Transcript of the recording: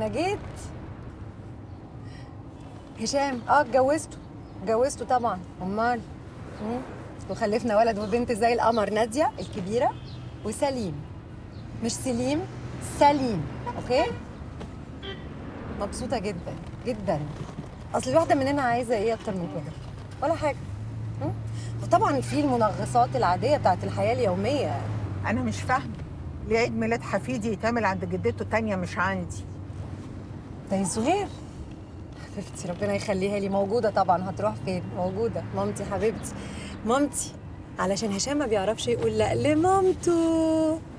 انا جيت هشام اه اتجوزته اتجوزته طبعا امال مم. وخلفنا ولد وبنت زي القمر ناديه الكبيره وسليم مش سليم سليم اوكي مبسوطه جدا جدا اصل الواحده مننا عايزه ايه اكتر من كده ولا حاجه مم. وطبعا في المنغصات العاديه بتاعت الحياه اليوميه انا مش فاهمه ليه عيد ميلاد حفيدي يتعمل عند جدته تانية مش عندي زي صغير حبيبتي ربنا يخليها لي موجودة طبعا هتروح فين موجودة مامتي حبيبتي مامتي علشان هشام ما بيعرفش يقول لا لمامته